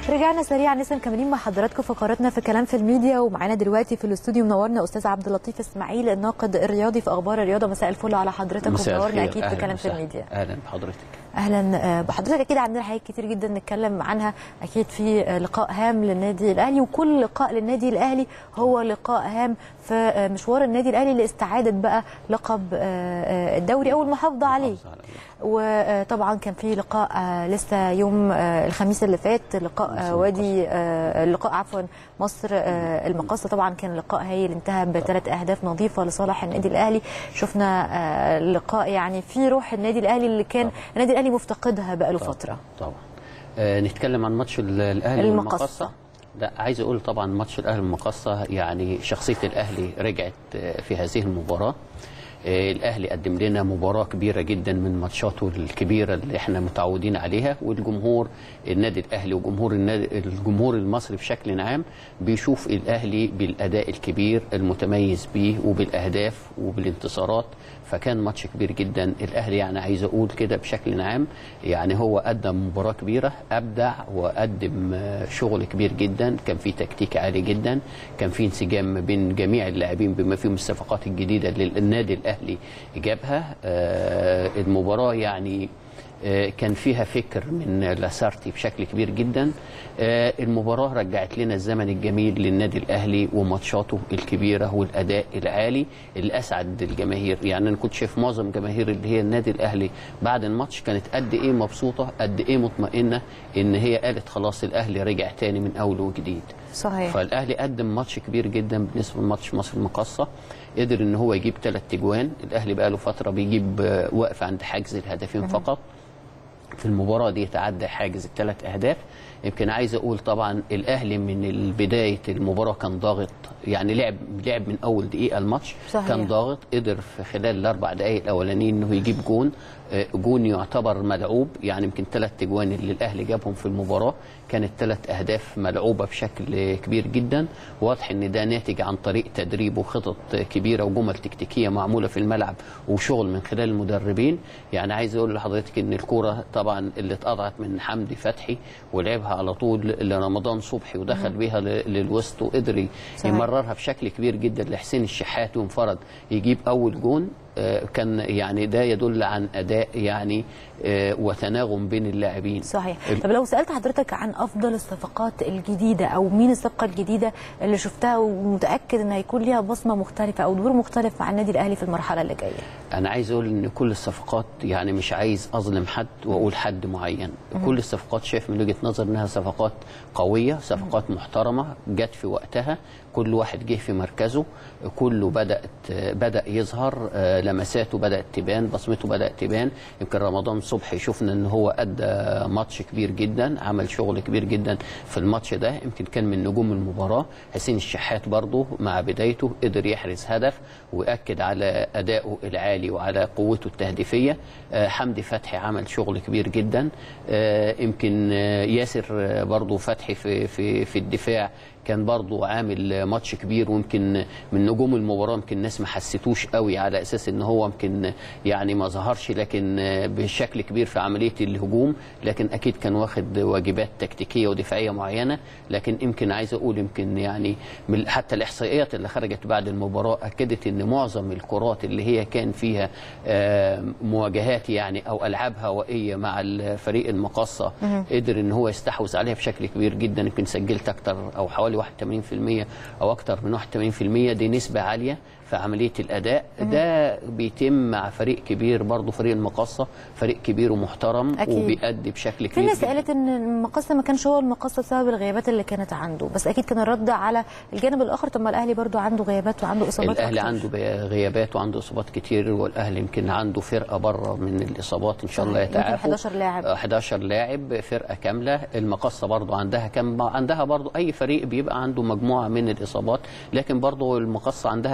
رجعنا سريعا لسه مكملين مع حضراتكم فقراتنا في كلام في الميديا ومعانا دلوقتي في الاستوديو منورنا استاذ عبد اللطيف اسماعيل الناقد الرياضي في اخبار الرياضه مساء الفل على حضرتك مساء ومنورنا الخير. اكيد في أهلاً كلام في وسهلاً. الميديا اهلا بحضرتك اهلا آه، بحضرتك اكيد عندنا حاجات كتير جدا نتكلم عنها اكيد في آه، لقاء هام للنادي الاهلي وكل لقاء للنادي الاهلي هو لقاء هام في آه، مشوار النادي الاهلي لاستعاده بقى لقب آه، آه، الدوري او المحافظه عليه محافظة على الله. وطبعا كان في لقاء آه، لسه يوم آه، الخميس اللي فات لقاء آه، مصر وادي آه، لقاء عفوا مصر آه، المقاصه طبعا كان لقاء هايل انتهى بثلاث اهداف نظيفه لصالح النادي الاهلي شفنا آه، لقاء يعني في روح النادي الاهلي اللي كان النادي الاهلي مفتقدها بقاله طبعاً. فتره طبعا آه نتكلم عن ماتش ال- الاهلي المقصة. والمقصه لا عايز اقول طبعا ماتش الاهلي والمقصه يعني شخصيه الاهلي رجعت آه، في هذه المباراه آه، الاهلي قدم لنا مباراه كبيره جدا من ماتشاته الكبيره اللي احنا متعودين عليها والجمهور النادي الاهلي وجمهور النادي الجمهور المصري بشكل عام بيشوف الاهلي بالاداء الكبير المتميز بيه وبالاهداف وبالانتصارات فكان ماتش كبير جدا الاهلي يعني عايز اقول كده بشكل عام يعني هو قدم مباراه كبيره ابدع وقدم آه، شغل كبير جدا كان في تكتيك عالي جدا كان في انسجام ما بين جميع اللاعبين بما فيهم الصفقات الجديده اللي النادي الاهلي جابها آه، المباراه يعني آه، كان فيها فكر من لاسارتي بشكل كبير جدا آه، المباراة رجعت لنا الزمن الجميل للنادي الأهلي وماتشاته الكبيرة والأداء العالي اللي أسعد الجماهير يعني أنا كنت شايف معظم جماهير اللي هي النادي الأهلي بعد الماتش كانت قد إيه مبسوطة قد إيه مطمئنة إن هي قالت خلاص الأهلي رجع تاني من أول وجديد صحيح فالاهلي قدم ماتش كبير جدا بالنسبه لماتش مصر المقاصه قدر ان هو يجيب ثلاث تجوان الاهلي بقى له فتره بيجيب آه، واقف عند حاجز الهدفين فقط في المباراه دي تعدى حاجز الثلاث اهداف يمكن عايز اقول طبعا الاهلي من بدايه المباراه كان ضاغط يعني لعب لعب من اول دقيقه الماتش صحيح. كان ضاغط قدر في خلال الاربع دقائق الاولانيين انه يجيب جون آه، جون يعتبر ملعوب يعني يمكن ثلاث تجوان اللي الاهلي جابهم في المباراه كانت ثلاث اهداف ملعوبه بشكل كبير جدا واضح ان ده ناتج عن طريق تدريب وخطط كبيره وجمل تكتيكيه معموله في الملعب وشغل من خلال المدربين يعني عايز اقول لحضرتك ان الكوره طبعا اللي اتقطعت من حمدي فتحي ولعبها على طول لرمضان صبحي ودخل بيها ل- للوسط وقدر صحيح. يمررها بشكل كبير جدا لحسين الشحات وانفرد يجيب اول جون آه، كان يعني ده يدل عن اداء يعني آه، وتناغم بين اللاعبين صحيح ال- طب لو سالت حضرتك عن افضل الصفقات الجديده او مين الصفقه الجديده اللي شفتها ومتاكد ان هيكون ليها بصمه مختلفه او دور مختلف مع النادي الاهلي في المرحله اللي جايه انا عايز اقول ان كل الصفقات يعني مش عايز اظلم حد واقول حد معين كل الصفقات شايف من وجهه نظر انها صفقات قويه صفقات محترمه جت في وقتها كل واحد جه في مركزه كله بدات بدا يظهر آه، لمساته بدات تبان بصمته بدات تبان يمكن رمضان صبحي شفنا ان هو ادى ماتش كبير جدا عمل شغل كبير جدا في الماتش ده يمكن كان من نجوم المباراه حسين الشحات برضه مع بدايته قدر يحرز هدف واكد على ادائه العالي وعلى قوته التهديفيه آه، حمدي فتحي عمل شغل كبير جدا آه، يمكن آه، ياسر آه، برضه فتحي في في في الدفاع كان برضه عامل ماتش كبير ويمكن من نجوم المباراه يمكن الناس ما حسيتوش قوي على اساس ان هو يمكن يعني ما ظهرش لكن بشكل كبير في عمليه الهجوم لكن اكيد كان واخد واجبات تكتيكيه ودفاعيه معينه لكن يمكن عايز اقول يمكن يعني من حتى الاحصائيات اللي خرجت بعد المباراه اكدت ان معظم الكرات اللي هي كان فيها آه، مواجهات يعني او العاب هوائيه مع الفريق المقاصه قدر ان هو يستحوذ عليها بشكل كبير جدا يمكن سجلت اكتر او حوالي 81% او اكتر من 81% دي نسبه عاليه في عمليه الاداء ده بيتم مع فريق كبير برضه فريق المقاصه فريق كبير ومحترم أكيد. وبيأدي بشكل في كبير ناس جداً. قالت ان المقصه ما كانش هو المقصه بسبب الغيابات اللي كانت عنده بس اكيد كان الرد على الجانب الاخر طب ما الاهلي برضو عنده غيابات وعنده اصابات الاهلي أكتر. عنده بي- غيابات وعنده اصابات كتير والاهلي يمكن عنده فرقه بره من الاصابات ان شاء الله صحيح. يمكن يتعافوا 11 لاعب. آه، 11 لاعب فرقه كامله المقصه برضو عندها كم عندها برضو اي فريق بيبقى عنده مجموعه من الاصابات لكن برضو المقصه عندها فرقه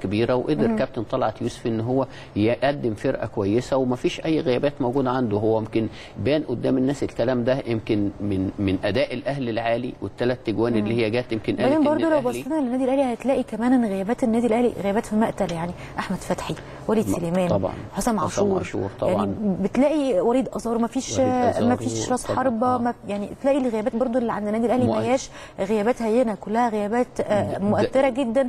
كبيره وقدر كابتن طلعت يوسف ان هو يقدم فرقه كويسه ومفيش اي غيابات موجوده عنده هو يمكن بان قدام الناس الكلام ده يمكن من من اداء الاهلي العالي والثلاث تجوان اللي هي جت يمكن قالت بعدين ان برضه لو الاهلي بصينا للنادي الاهلي هتلاقي كمان ان غيابات النادي الاهلي غيابات في مقتل يعني احمد فتحي وليد م- سليمان طبعاً. حسام حسام عاشور عاشور طبعاً. يعني بتلاقي وليد ازار ما فيش وليد أزار ما فيش راس طبعاً. حربه آه. ما يعني تلاقي الغيابات برضه اللي عند النادي الاهلي ما مؤثر. هياش غيابات هينه كلها غيابات آه، ده- مؤثره جدا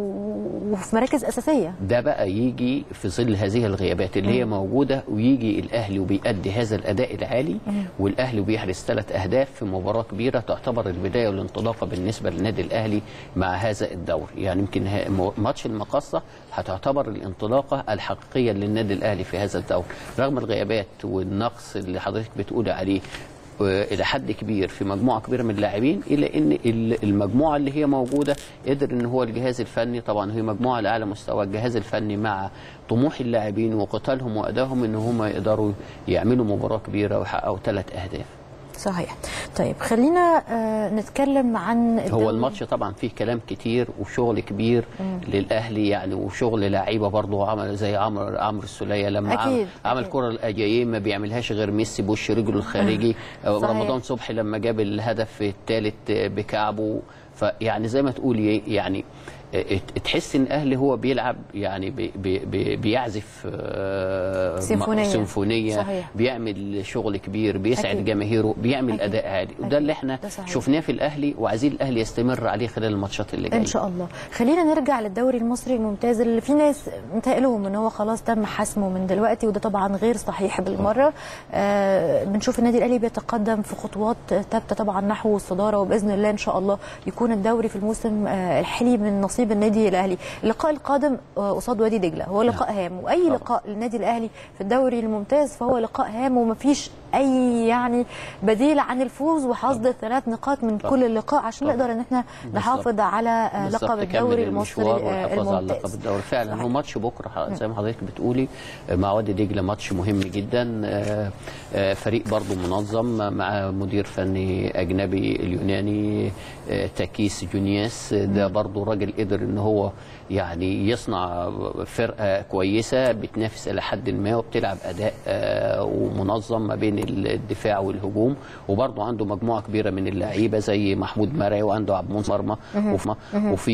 و- وفي مراكز اساسيه ده بقى يجي في ظل هذه الغيابات اللي هي موجوده ويجي الاهلي وبيأدي هذا الاداء العالي والاهلي بيحرز ثلاث اهداف في مباراه كبيره تعتبر البدايه والانطلاقه بالنسبه للنادي الاهلي مع هذا الدوري يعني يمكن ها- مو- ماتش المقصه هتعتبر الانطلاقه الحقيقيه للنادي الاهلي في هذا الدوري رغم الغيابات والنقص اللي حضرتك بتقولي عليه الى حد كبير في مجموعه كبيره من اللاعبين الا ان ال- المجموعه اللي هي موجوده قدر ان هو الجهاز الفني طبعا هي مجموعه لاعلى مستوى الجهاز الفني مع طموح اللاعبين وقتالهم وادائهم ان هم يقدروا يعملوا مباراه كبيره ويحققوا ثلاث اهداف صحيح طيب خلينا آه، نتكلم عن هو الدوري. الماتش طبعا فيه كلام كتير وشغل كبير للاهلي يعني وشغل لعيبه برضه عمل زي عمرو عمرو السوليه لما أكيد، عمل, عمل أكيد. كره الاجايين ما بيعملهاش غير ميسي بوش رجله الخارجي صحيح. رمضان صبحي لما جاب الهدف الثالث بكعبه فيعني زي ما تقول يعني تحس ان الاهلي هو بيلعب يعني بي بي بي بيعزف آه، سيمفونية. سيمفونيه صحيح. بيعمل شغل كبير بيسعد أكيد. جماهيره بيعمل أكيد. اداء عالي أكيد. وده اللي احنا ده صحيح. شفناه في الاهلي وعايزين الاهلي يستمر عليه خلال الماتشات اللي جايه ان شاء الله خلينا نرجع للدوري المصري الممتاز اللي في ناس متقلهم ان هو خلاص تم حسمه من دلوقتي وده طبعا غير صحيح بالمره آه بنشوف النادي الاهلي بيتقدم في خطوات ثابته طبعا نحو الصداره وباذن الله ان شاء الله يكون الدوري في الموسم آه الحالي من نصيب النادي الاهلي اللقاء القادم آه قصاد وادي دجله هو لقاء هام واي طبعاً. لقاء للنادي الاهلي في الدوري الممتاز فهو لقاء هام ومفيش اي يعني بديل عن الفوز وحصد الثلاث نقاط من طبعاً. كل اللقاء عشان طبعاً. نقدر ان احنا بالظبط. نحافظ على آه، بالظبط، لقب كمل الدوري المصري المشوار آه، والحفاظ على الممتاز لقب الدوري فعلا صحيح. هو ماتش بكره ح- زي ما حضرتك بتقولي آه، مع وادي دجله ماتش مهم جدا آه، آه، فريق برضو منظم مع مدير فني اجنبي اليوناني آه، تاكيس جونياس آه، ده برضو راجل قدر ان هو يعني يصنع فرقه كويسه بتنافس الى حد ما وبتلعب اداء آه، ومنظم ما بين الدفاع والهجوم وبرضو عنده مجموعه كبيره من اللعيبه زي محمود مرعي وعنده عبد المنصف مرمى وفي وفي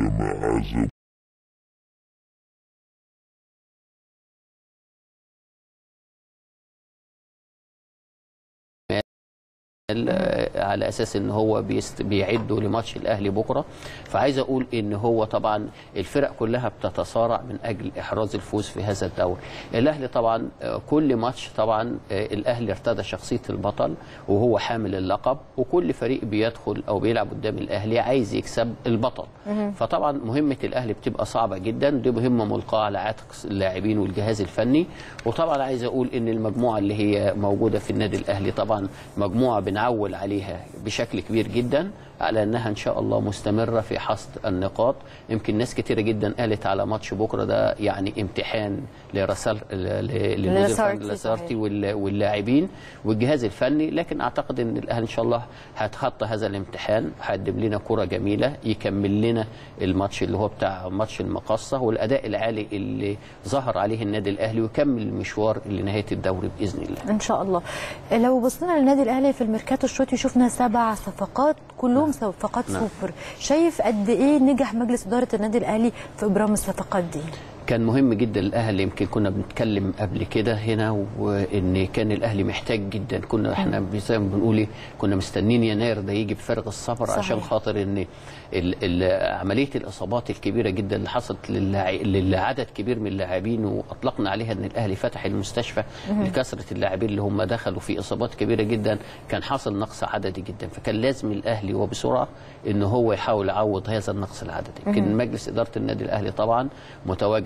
آه، على اساس ان هو بيست بيعدوا لماتش الاهلي بكره فعايز اقول ان هو طبعا الفرق كلها بتتصارع من اجل احراز الفوز في هذا الدوري الاهلي طبعا آه، كل ماتش طبعا آه، الاهلي ارتدى شخصيه البطل وهو حامل اللقب وكل فريق بيدخل او بيلعب قدام الاهلي عايز يكسب البطل فطبعا مهمه الاهلي بتبقى صعبه جدا دي مهمه ملقاه على عاتق اللاعبين والجهاز الفني وطبعا عايز اقول ان المجموعه اللي هي موجوده في النادي الاهلي طبعا مجموعه بنعول عليها بشكل كبير جدا على انها ان شاء الله مستمره في حصد النقاط يمكن ناس كتيره جدا قالت على ماتش بكره ده يعني امتحان لرسال للمدير للاسارتي الفني لاسارتي صحيح. وال- واللاعبين والجهاز الفني لكن اعتقد ان الاهلي ان شاء الله هيتخطى هذا الامتحان هيقدم لنا كره جميله يكمل لنا الماتش اللي هو بتاع ماتش المقصه والاداء العالي اللي ظهر عليه النادي الاهلي ويكمل المشوار لنهايه الدوري باذن الله ان شاء الله لو بصينا للنادي الاهلي في الميركاتو الشتوي شفنا سبع صفقات كلهم صفقات نعم. سوبر شايف قد ايه نجح مجلس اداره النادي الاهلي في ابرام الصفقات دي كان مهم جدا الاهلي يمكن كنا بنتكلم قبل كده هنا وان كان الاهلي محتاج جدا كنا احنا زي ما بنقول إيه، كنا مستنين يناير ده يجي بفارغ الصبر صحيح. عشان خاطر ان ال- ال- عمليه الاصابات الكبيره جدا اللي حصلت للاع- لعدد كبير من اللاعبين واطلقنا عليها ان الاهلي فتح المستشفى لكثره اللاعبين اللي هم دخلوا في اصابات كبيره جدا كان حاصل نقص عددي جدا فكان لازم الاهلي وبسرعه ان هو يحاول يعوض هذا النقص العددي يمكن مجلس اداره النادي الاهلي طبعا متواجد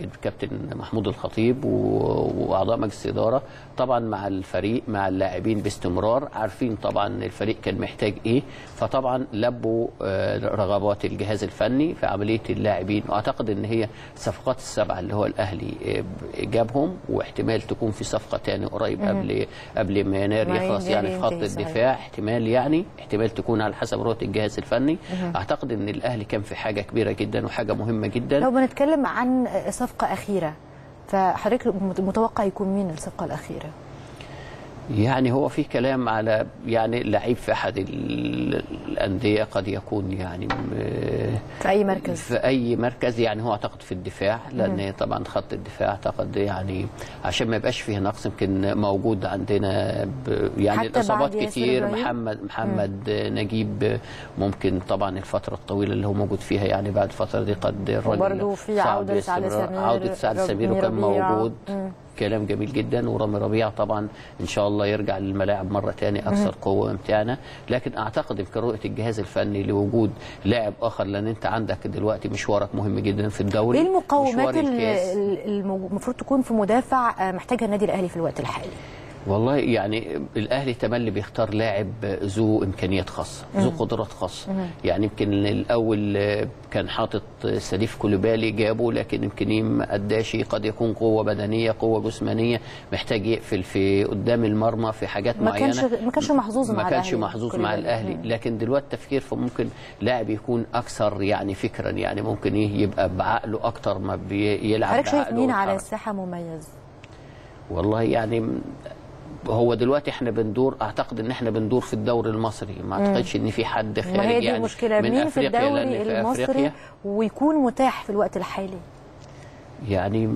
كابتن محمود الخطيب و- واعضاء مجلس الاداره طبعا مع الفريق مع اللاعبين باستمرار عارفين طبعا الفريق كان محتاج ايه فطبعا لبوا آه، رغبات الجهاز الفني في عمليه اللاعبين واعتقد ان هي الصفقات السبعه اللي هو الاهلي آه، جابهم واحتمال تكون في صفقه تاني قريب قبل قبل ما يناير ما يخلص يناير يعني في خط ينتهي، صحيح. الدفاع احتمال يعني احتمال تكون على حسب رؤيه الجهاز الفني اعتقد ان الاهلي كان في حاجه كبيره جدا وحاجه مهمه جدا لو بنتكلم عن صفقه اخيره فحضرتك متوقع يكون مين الصفقه الاخيره؟ يعني هو في كلام على يعني لعيب في احد ال- الانديه قد يكون يعني م- في اي مركز؟ في اي مركز يعني هو اعتقد في الدفاع لان طبعا خط الدفاع اعتقد يعني عشان ما يبقاش فيه نقص يمكن موجود عندنا ب يعني حتى الاصابات بعد ياسر كتير إبراهيم؟ محمد محمد نجيب ممكن طبعا الفتره الطويله اللي هو موجود فيها يعني بعد الفتره دي قد الراجل وبرضه في صعب عودة سعد الاستمرار. سمير، عوده سعد سمير رامي وكان ربيعة. موجود مم. كلام جميل جدا ورامي ربيع طبعا ان شاء الله يرجع للملاعب مره تاني اكثر قوه وامتعانا لكن اعتقد يمكن رؤيه الجهاز الفني لوجود لاعب اخر لان انت عندك دلوقتي مشوارك مهم جدا في الدوري ايه المقومات مشوار اللي الكاس. المفروض تكون في مدافع آه، محتاجها النادي الاهلي في الوقت الحالي؟ والله يعني الاهلي تملي بيختار لاعب ذو امكانيات خاصه ذو قدرات خاصه يعني يمكن الاول كان حاطط سليف كولوبالي جابه لكن يمكن ما اداش قد يكون قوه بدنيه قوه جسمانيه محتاج يقفل في قدام المرمى في حاجات ما معينه كانش ما كانش محظوظ مع ما كانش الأهلي محظوظ كل مع ده. الاهلي مم. لكن دلوقتي التفكير فممكن لاعب يكون اكثر يعني فكرا يعني ممكن إيه يبقى بعقله اكتر ما بيلعب حضرتك شايف بعقله مين على ويتحرك. الساحه مميز؟ والله يعني م- هو دلوقتي احنا بندور اعتقد ان احنا بندور في الدوري المصري ما اعتقدش ان في حد خارج ما هي دي يعني المشكله من مين في أفريقيا، الدوري لأن في المصري أفريقيا ويكون متاح في الوقت الحالي؟ يعني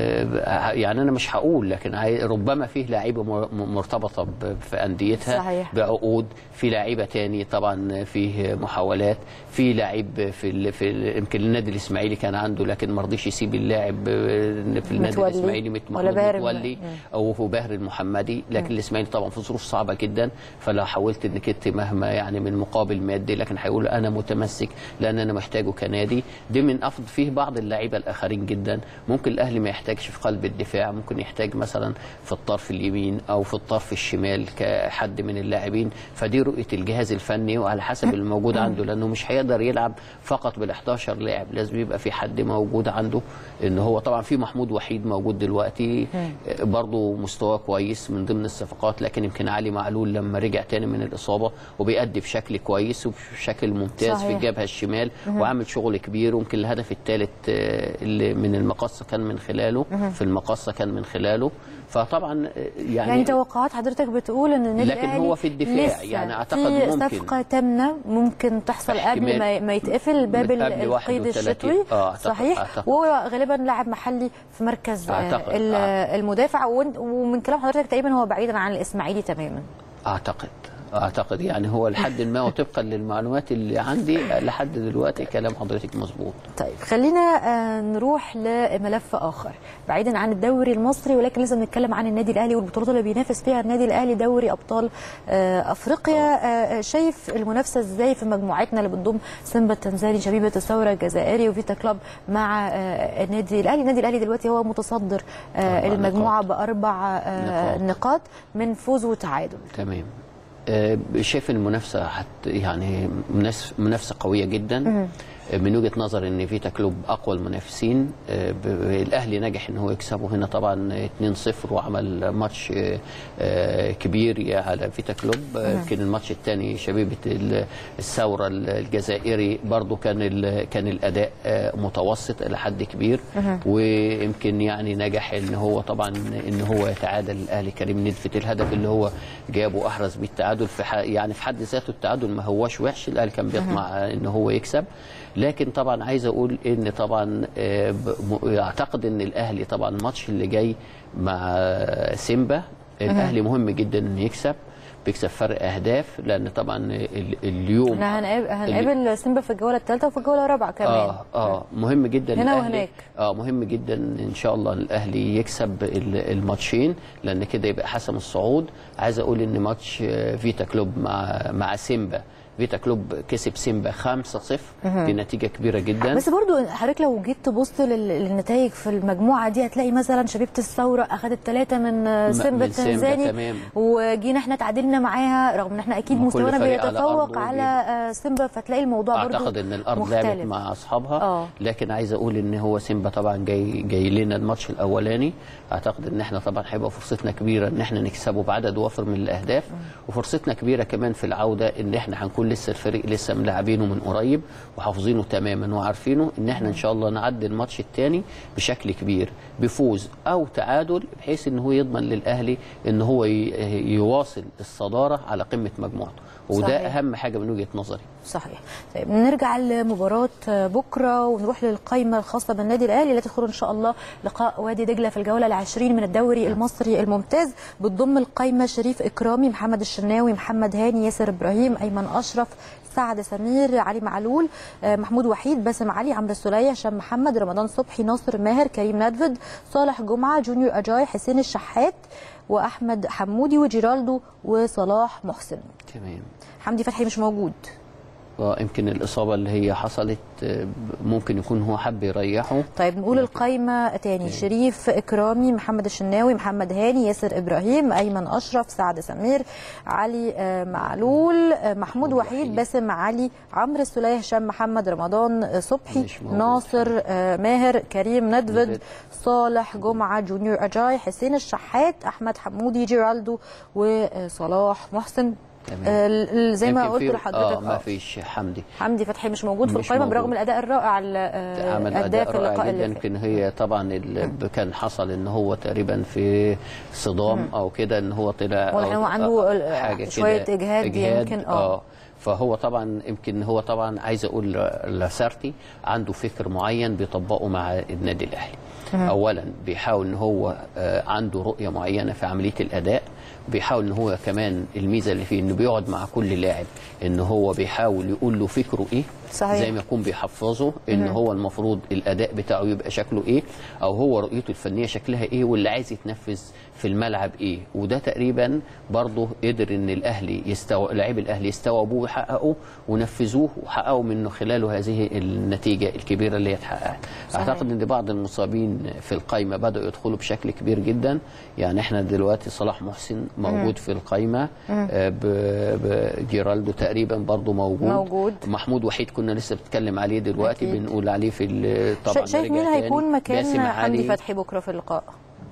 آه، يعني انا مش هقول لكن عاي- ربما فيه لعيبه مر- مرتبطه ب- في انديتها صحيح. بعقود في لعيبه تاني طبعا فيه محاولات في لعيب في ال في ال يمكن النادي الاسماعيلي كان عنده لكن ما رضيش يسيب اللاعب آه، في النادي متولي الاسماعيلي مت- ولا محمود باهر متولي مم. او هو باهر المحمدي لكن الاسماعيلي طبعا في ظروف صعبه جدا فلو حاولت انك انت مهما يعني من مقابل مادي لكن هيقول انا متمسك لان انا محتاجه كنادي دي من افضل فيه بعض اللعيبه الاخرين جدا ممكن الاهلي ما يحتاجش في قلب الدفاع ممكن يحتاج مثلا في الطرف اليمين او في الطرف الشمال كحد من اللاعبين فدي رؤيه الجهاز الفني وعلى حسب الموجود عنده لانه مش هيقدر يلعب فقط بال 11 لاعب لازم يبقى في حد موجود عنده ان هو طبعا في محمود وحيد موجود دلوقتي آه، برضه مستواه كويس من ضمن الصفقات لكن يمكن علي معلول لما رجع تاني من الاصابه وبيأدي بشكل كويس وبشكل ممتاز صحيح. في الجبهه الشمال وعامل شغل كبير ويمكن الهدف الثالث اللي من المقصه كان من خلاله في المقصه كان من خلاله فطبعا آه، يعني, يعني توقعات حضرتك بتقول ان النادي لكن الأهلي هو في الدفاع، لسه يعني أعتقد في ممكن. صفقه تامنه ممكن تحصل قبل احتمال. ما ما يتقفل باب قبل القيد 31. الشتوي آه، أعتقد- صحيح أعتقد. وهو غالبا لاعب محلي في مركز آه، أعتقد. ال- آه. المدافع وإن- ومن كلام حضرتك تقريبا هو بعيدا عن الاسماعيلي تماما اعتقد اعتقد يعني هو لحد ما وطبقا للمعلومات اللي عندي لحد دلوقتي كلام حضرتك مظبوط طيب خلينا آه، نروح لملف اخر بعيدا عن الدوري المصري ولكن لازم نتكلم عن النادي الاهلي والبطولات اللي بينافس فيها النادي الاهلي دوري ابطال آه، افريقيا آه، شايف المنافسه ازاي في مجموعتنا اللي بتضم سيمبا التنزاني شبيبه الثوره الجزائري وفيتا كلوب مع آه، النادي الاهلي النادي الاهلي دلوقتي هو متصدر آه، أربع المجموعه نقاط. باربع آه، نقاط. نقاط من فوز وتعادل تمام آه، شايف المنافسه حت يعني منافس- منافسه قويه جدا آه، من وجهه نظر ان فيتا كلوب اقوى المنافسين آه، ب- الاهلي نجح ان هو يكسبه هنا طبعا 2-0 وعمل ماتش آه، آه، كبير على فيتا كلوب آه، يمكن الماتش الثاني شبيبه ال- الثوره الجزائري برضو كان ال- كان الاداء آه، متوسط الى حد كبير ويمكن يعني نجح ان هو طبعا ان هو يتعادل الاهلي كريم ندفت الهدف اللي هو جابه احرز بيه التعادل في ح- يعني في حد ذاته التعادل ما هوش وحش الاهلي كان بيطمع ان هو يكسب لكن طبعا عايز اقول ان طبعا آه، ب- م- اعتقد ان الاهلي طبعا الماتش اللي جاي مع سيمبا الاهلي مهم جدا انه يكسب بيكسب فرق اهداف لان طبعا ال- اليوم احنا هنقابل هنقابل سيمبا في الجوله الثالثه وفي الجوله الرابعه كمان اه اه مهم جدا هنا الأهلي- وهناك. اه مهم جدا ان شاء الله الاهلي يكسب ال- الماتشين لان كده يبقى حسم الصعود عايز اقول ان ماتش آه، فيتا كلوب مع مع سيمبا فيتا كلوب كسب سيمبا 5-0 دي نتيجه كبيره جدا بس برضو حضرتك لو جيت تبص لل- للنتائج في المجموعه دي هتلاقي مثلا شبيبه الثوره اخذت ثلاثه من آه، سيمبا من سيمبا، التنزاني تمام. وجينا احنا تعادلنا معاها رغم ان احنا اكيد ما كل مستوانا فريق على بيتفوق أرضه على آه، سيمبا فتلاقي الموضوع برضو اعتقد ان الارض لعبت مختلف. مع اصحابها آه. لكن عايز اقول ان هو سيمبا طبعا جاي جاي لنا الماتش الاولاني اعتقد ان احنا طبعا هيبقى فرصتنا كبيره ان احنا نكسبه بعدد وافر من الاهداف وفرصتنا كبيره كمان في العوده ان احنا هنكون لسه الفريق لسه ملاعبينه من قريب وحافظينه تماما وعارفينه ان احنا ان شاء الله نعدي الماتش الثاني بشكل كبير بفوز او تعادل بحيث ان هو يضمن للاهلي ان هو ي- يواصل الصداره على قمه مجموعته وده صحيح. اهم حاجه من وجهه نظري صحيح طيب نرجع لمباراة بكرة ونروح للقائمة الخاصة بالنادي الأهلي التي تدخل إن شاء الله لقاء وادي دجلة في الجولة العشرين من الدوري المصري الممتاز بتضم القائمة شريف إكرامي محمد الشناوي محمد هاني ياسر إبراهيم أيمن أشرف سعد سمير علي معلول آه، محمود وحيد باسم علي عمرو السولية هشام محمد رمضان صبحي ناصر ماهر كريم ندفد صالح جمعة جونيور أجاي حسين الشحات وأحمد حمودي وجيرالدو وصلاح محسن تمام حمدي فتحي مش موجود ويمكن الإصابة اللي هي حصلت آه، ممكن يكون هو حب يريحه طيب نقول القايمة تاني شريف إكرامي محمد الشناوي محمد هاني ياسر إبراهيم أيمن أشرف سعد سمير علي آه، معلول آه، محمود وحيد وحيد. باسم علي عمرو السولية هشام محمد رمضان آه، صبحي مش موجود. ناصر آه، ماهر كريم ندفد ندفد. صالح جمعة جونيور أجاي حسين الشحات أحمد حمودي جيرالدو وصلاح محسن تمام. آه، ال- ال- زي ما يمكن قلت في- لحضرتك اه ما آه، فيش حمدي حمدي فتحي مش موجود في مش القائمة موجود. برغم الأداء الرائع اللي آه، عمل أداه اداء في اللقاء رائع جدا اللي فات يمكن هي طبعا ال- كان حصل ان هو تقريبا في صدام او كده ان هو طلع واضح أو- إن هو عنده آه، ال- حاجه شوية كده إجهاد يمكن، آه. اه فهو طبعا يمكن هو طبعا عايز اقول لاسارتي عنده فكر معين بيطبقه مع النادي الاهلي اولا بيحاول ان هو آه، عنده رؤيه معينه في عمليه الاداء بيحاول ان هو كمان الميزه اللي فيه انه بيقعد مع كل لاعب ان هو بيحاول يقول له فكره ايه صحيح. زي ما يكون بيحفظه ان هو المفروض الاداء بتاعه يبقى شكله ايه او هو رؤيته الفنيه شكلها ايه واللي عايز يتنفذ في الملعب ايه وده تقريبا برضه قدر ان الاهلي يستو... لاعبي الاهلي يستوعبوه ويحققوه ونفذوه وحققوا منه خلاله هذه النتيجه الكبيره اللي هي اتحققت صحيح. اعتقد ان بعض المصابين في القائمه بداوا يدخلوا بشكل كبير جدا يعني احنا دلوقتي صلاح محسن موجود في القائمه آه، ب- بجيرالدو تقريبا برضه موجود موجود. محمود وحيد كنا لسه بنتكلم عليه دلوقتي أكيد. بنقول عليه في ال- طبعا شا- شايف رجع مين تاني. هيكون مكان باسم حمدي علي فتحي بكره في اللقاء؟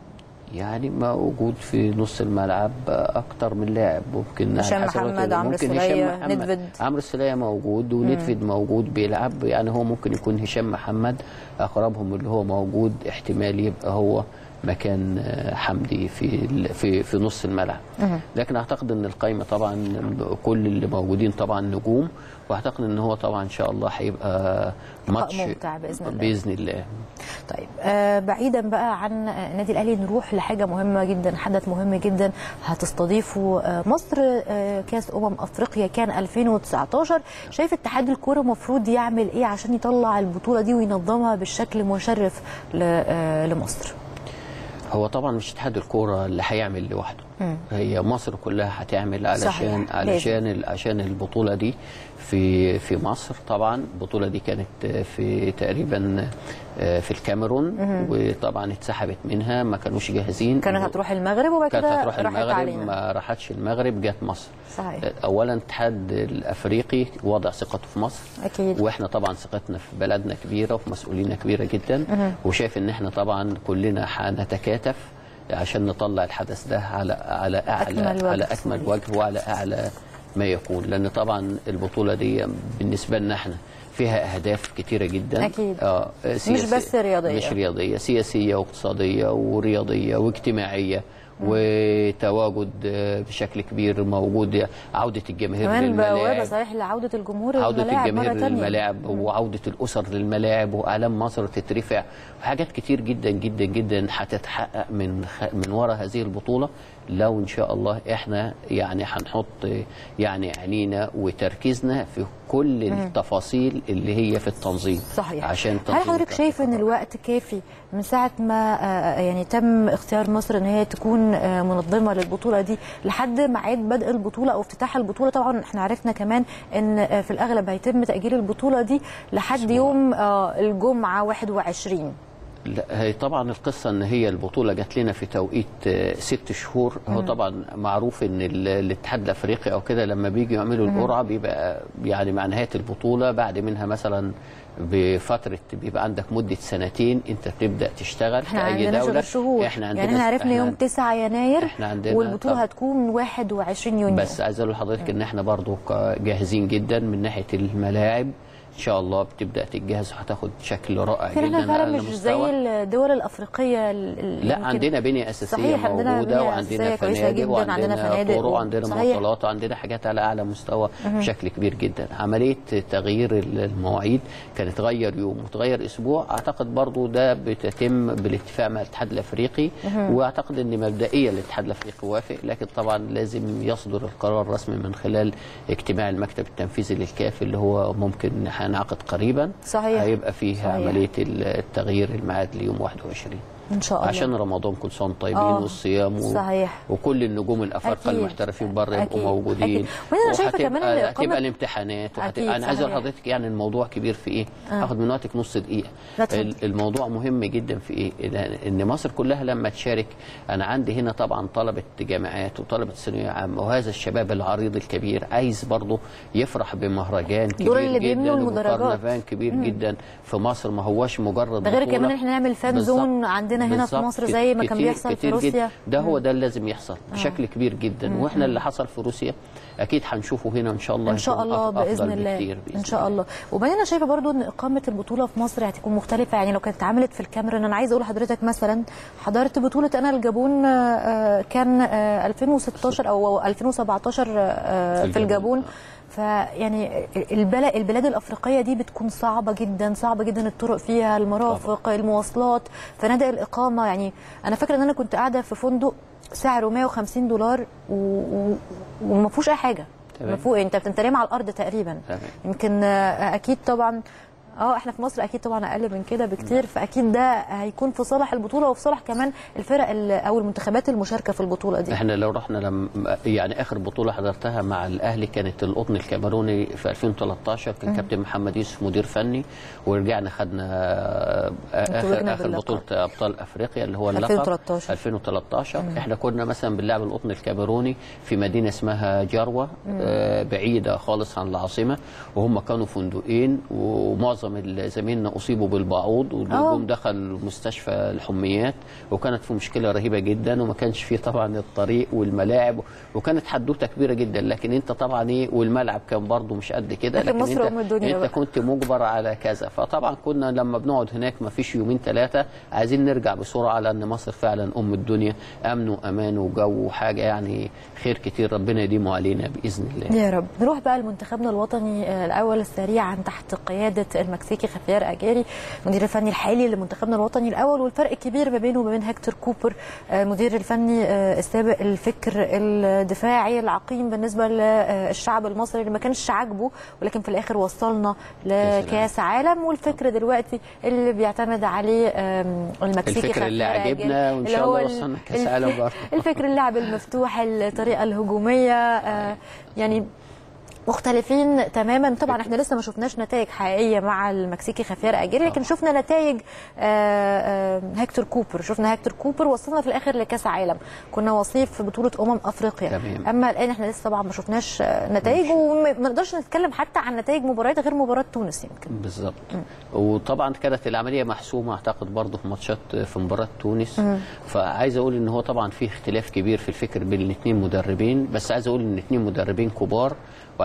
يعني موجود في نص الملعب اكتر من لاعب ممكن على هشام حسب محمد، كده. عمرو ممكن السولية، هشام محمد. ندفد. عمرو السولية موجود وندفد موجود بيلعب يعني هو ممكن يكون هشام محمد اقربهم اللي هو موجود احتمال يبقى هو مكان آه، حمدي في ال- في في نص الملعب لكن اعتقد ان القائمه طبعا كل اللي موجودين طبعا نجوم واعتقد ان هو طبعا ان شاء الله هيبقى ماتش ممتع بإذن الله. باذن الله طيب آه بعيدا بقى عن آه، النادي الاهلي نروح لحاجه مهمه جدا حدث مهم جدا هتستضيفه آه مصر آه كاس امم افريقيا كان 2019 شايف اتحاد الكوره المفروض يعمل ايه عشان يطلع البطوله دي وينظمها بالشكل مشرف ل- آه لمصر هو طبعا مش اتحاد الكوره اللي هيعمل لوحده هي مصر كلها هتعمل علشان صحيح. علشان ال- عشان البطوله دي في في مصر طبعا البطوله دي كانت في تقريبا آه، في الكاميرون وطبعا اتسحبت منها ما كانوش جاهزين كانت هتروح المغرب وبعد كانت كده هتروح راحت المغرب علينا ما راحتش المغرب جت مصر صحيح اولا الاتحاد الافريقي وضع ثقته في مصر اكيد واحنا طبعا ثقتنا في بلدنا كبيره وفي مسؤولينا كبيره جدا وشايف ان احنا طبعا كلنا هنتكاتف عشان نطلع الحدث ده على على اعلى أكمل وجه. على اكمل وجه وعلى اعلى ما يكون لان طبعا البطوله دي بالنسبه لنا احنا فيها اهداف كتيره جدا أكيد. اه سياسي- بس رياضية. مش رياضيه سياسيه واقتصاديه ورياضيه واجتماعيه وتواجد آه، بشكل كبير موجود عوده الجماهير كمان بوابه للملاعب صحيح لعوده الجمهور عودة للملاعب الجماهير مره ثانيه للملاعب وعودة الأسر للملاعب وأعلام مصر تترفع وحاجات كتير جدا جدا جدا هتتحقق من خ... من وراء هذه البطولة لو ان شاء الله احنا يعني هنحط يعني عينينا وتركيزنا في كل التفاصيل اللي هي في التنظيم صحيح عشان هل تنظيم حضرتك شايف ان الوقت كافي من ساعه ما آه، يعني تم اختيار مصر ان هي تكون آه، منظمه للبطوله دي لحد ميعاد بدء البطوله او افتتاح البطوله طبعا احنا عرفنا كمان ان آه، في الاغلب هيتم تاجيل البطوله دي لحد يوم آه، الجمعه 21 لا هي طبعا القصه ان هي البطوله جات لنا في توقيت آه، ست شهور هو طبعا معروف ان ال- الاتحاد الافريقي او كده لما بيجوا يعملوا القرعه بيبقى يعني مع نهايه البطوله بعد منها مثلا بفتره بيبقى عندك مده سنتين انت بتبدا تشتغل احنا كأي عندنا دوله شهور شهور احنا عندنا يعني احنا عرفنا إحنا- يوم 9 يناير إحنا عندنا والبطوله طب- هتكون 21 يونيو بس عايز اقول لحضرتك ان احنا برضو ك- جاهزين جدا من ناحيه الملاعب ان شاء الله بتبدا تتجهز وهتاخد شكل رائع لكن جدا احنا فعلا على مش زي مستوى الدول الافريقيه ال- ال- لا يمكن- عندنا بنية أساسية صحيح، عندنا موجودة بنية وعندنا أساسية كويسة فنادق جداً، عندنا وعندنا فنادق طرق و- وعندنا صحيح. مواصلات وعندنا حاجات على أعلى مستوى بشكل كبير جدا عملية تغيير المواعيد كانت تغير يوم وتغير أسبوع أعتقد برضو ده بتتم بالاتفاق مع الاتحاد الأفريقي وأعتقد أن مبدئيا الاتحاد الأفريقي وافق لكن طبعا لازم يصدر القرار الرسمي من خلال اجتماع المكتب التنفيذي للكاف اللي هو ممكن هينعقد قريبا صحيح. هيبقى فيه صحيح. عملية التغيير الميعاد ليوم 21 ان شاء الله عشان رمضان كل سنه وانتم طيبين آه، والصيام و... صحيح. وكل النجوم الافارقه أكيد. المحترفين بره يبقوا أكيد. موجودين أكيد. وأنا أنا شايفة وهتبقى- كمان إن هتبقى إقامة- الامتحانات وهت... أكيد، انا عايز اقول صحيح. لحضرتك يعني الموضوع كبير في ايه؟ هاخد من وقتك نص دقيقه لا، اتفضل. ال- الموضوع مهم جدا في ايه؟ إن- ان مصر كلها لما تشارك انا عندي هنا طبعا طلبه جامعات وطلبه ثانويه عامه وهذا الشباب العريض الكبير عايز برضه يفرح بمهرجان كبير دول اللي جدا بيبنوا المدرجات. وكرنفال كبير جدا في مصر ما هوش مجرد ده غير بطولة. كمان احنا نعمل فان بالظبط. زون عندنا هنا في بالظبط. مصر زي ما كان كتير- بيحصل في كتير روسيا. جدا. ده هو ده اللي لازم يحصل بشكل كبير جدا واحنا اللي حصل في روسيا اكيد هنشوفه هنا ان شاء الله ان شاء هيكون الله أف- أفضل باذن الله بكتير بإذن ان شاء الله وبعدين انا شايفه برضو ان اقامه البطوله في مصر هتكون مختلفه يعني لو كانت اتعملت في الكاميرون انا عايزه اقول لحضرتك مثلا حضرت بطوله انا الجابون آه، كان آه، 2016 او 2017 آه، في الجابون. الجابون فيعني البلد البلاد الافريقيه دي بتكون صعبه جدا صعبه جدا الطرق فيها المرافق المواصلات فنادق الاقامه يعني انا فاكره ان انا كنت قاعده في فندق سعره 150 دولار و... و... وما فيهوش اي حاجه تمام. ما فوق انت بتنترم على الارض تقريبا تمام. يمكن آه، اكيد طبعا اه احنا في مصر اكيد طبعا اقل من كده بكتير فاكيد ده هيكون في صالح البطوله وفي صالح كمان الفرق ال- او المنتخبات المشاركه في البطوله دي احنا لو رحنا لم يعني اخر بطوله حضرتها مع الاهلي كانت القطن الكاميروني في 2013 كان كابتن محمد يوسف مدير فني ورجعنا خدنا آه، وتوجنا اخر اخر باللقب. بطوله ابطال افريقيا اللي هو اللقب 2013. 2013 احنا كنا مثلا بنلعب القطن الكاميروني في مدينه اسمها جروه آه، بعيده خالص عن العاصمه وهم كانوا فندقين ومعظم ال- زمايلنا اصيبوا بالبعوض آه. والنجوم دخل مستشفى الحميات وكانت في مشكله رهيبه جدا وما كانش فيه طبعا الطريق والملاعب وكانت حدوته كبيره جدا لكن انت طبعا ايه والملعب كان برضه مش قد كده لكن مصر انت أم الدنيا انت بقى. كنت مجبر على كذا فطبعا كنا لما بنقعد هناك ما فيش يومين ثلاثه عايزين نرجع بسرعه لان مصر فعلا ام الدنيا امن وامان وجو وحاجه يعني خير كتير ربنا يديمه علينا باذن الله يا رب نروح بقى لمنتخبنا الوطني آه، الاول سريعا تحت قياده المكسيكي خافير اجاري المدير الفني الحالي لمنتخبنا الوطني الاول والفرق كبير ما بينه وما بين هكتور كوبر آه، المدير الفني آه، السابق الفكر الدفاعي العقيم بالنسبه للشعب المصري اللي ما كانش عاجبه ولكن في الاخر وصلنا لكاس عالم والفكر دلوقتي اللي بيعتمد عليه آم، المكسيكي الفكر اللي خافير عجبنا أجاري، وإن اللي شاء هو الله ال- وصلنا كأس الف- عالم برضه. الفكر اللعب المفتوح الطريقه الهجوميه آه، يعني مختلفين تماما طبعا احنا لسه ما شفناش نتائج حقيقيه مع المكسيكي خافير اجيري لكن شفنا نتائج آه، آه، هكتور كوبر شفنا هكتور كوبر وصلنا في الاخر لكاس عالم كنا وصيف في بطوله امم افريقيا تمام. اما الان احنا لسه طبعا ما شفناش آه، نتائج وما ما نقدرش نتكلم حتى عن نتائج مباريات غير مباراه تونس يمكن بالظبط وطبعا كانت العمليه محسومه اعتقد برضه في ماتشات في مباراه تونس فعايز اقول ان هو طبعا في اختلاف كبير في الفكر بين الاثنين مدربين بس عايز اقول ان الاثنين مدربين كبار وعايز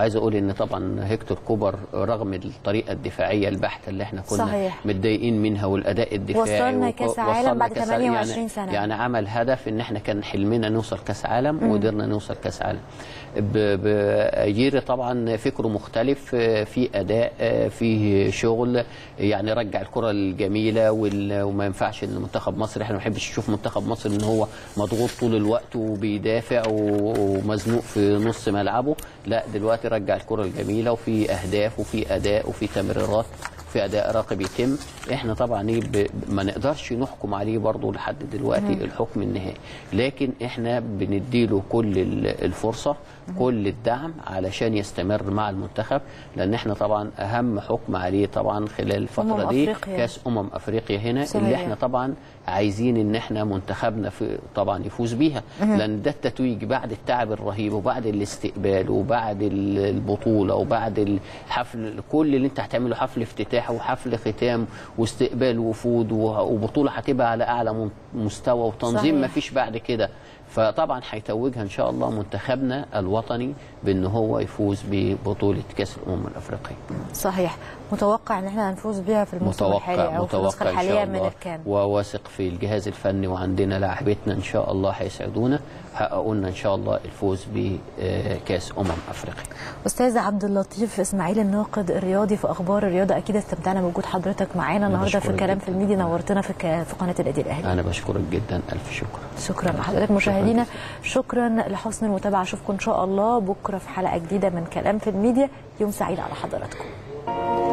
وعايز اقول ان طبعا هيكتور كوبر رغم الطريقه الدفاعيه البحته اللي احنا كنا صحيح. متضايقين منها والاداء الدفاعي وصلنا وك- كأس عالم وصلنا بعد كأس 28 يعني سنة. يعني عمل هدف ان احنا كان حلمنا نوصل كاس عالم وقدرنا نوصل كاس عالم ب- ب- جيري طبعا فكره مختلف آه، في اداء آه، في شغل يعني رجع الكره الجميله وال- وما ينفعش ان منتخب مصر احنا ما بنحبش نشوف منتخب مصر ان هو مضغوط طول الوقت وبيدافع و- ومزنوق في نص ملعبه لا دلوقتي رجع الكره الجميله وفي اهداف وفي اداء وفي تمريرات في اداء راقب يتم احنا طبعا ايه ب- ما نقدرش نحكم عليه برضه لحد دلوقتي الحكم النهائي لكن احنا بنديله كل ال- الفرصه كل الدعم علشان يستمر مع المنتخب لان احنا طبعا اهم حكم عليه طبعا خلال الفتره أمم دي أفريقيا. كاس امم افريقيا هنا صحيح. اللي احنا طبعا عايزين ان احنا منتخبنا في طبعا يفوز بيها لان ده التتويج بعد التعب الرهيب وبعد الاستقبال وبعد ال- البطوله وبعد الحفل كل اللي انت هتعمله حفل افتتاح وحفل ختام واستقبال وفود و- وبطوله هتبقى على اعلى من- مستوى وتنظيم صحيح. ما فيش بعد كده فطبعا هيتوجها ان شاء الله منتخبنا الوطني بان هو يفوز ببطوله كاس الامم الافريقيه صحيح متوقع ان احنا هنفوز بيها في الموسم الحالي متوقع او في النسخه متوقع ان الحاليه شاء من الله الكام وواثق في الجهاز الفني وعندنا لاعبتنا ان شاء الله هيسعدونا حققوا لنا ان شاء الله الفوز بكاس امم افريقيا استاذ عبد اللطيف اسماعيل الناقد الرياضي في اخبار الرياضه اكيد استمتعنا بوجود حضرتك معانا النهارده في بشكرك كلام جداً. في الميديا نورتنا في ك- في قناه النادي الاهلي انا بشكرك جدا الف شكر شكرا لحضرتك مشاهدينا شكرا لحسن المتابعه اشوفكم ان شاء الله بكره في حلقه جديده من كلام في الميديا يوم سعيد على حضراتكم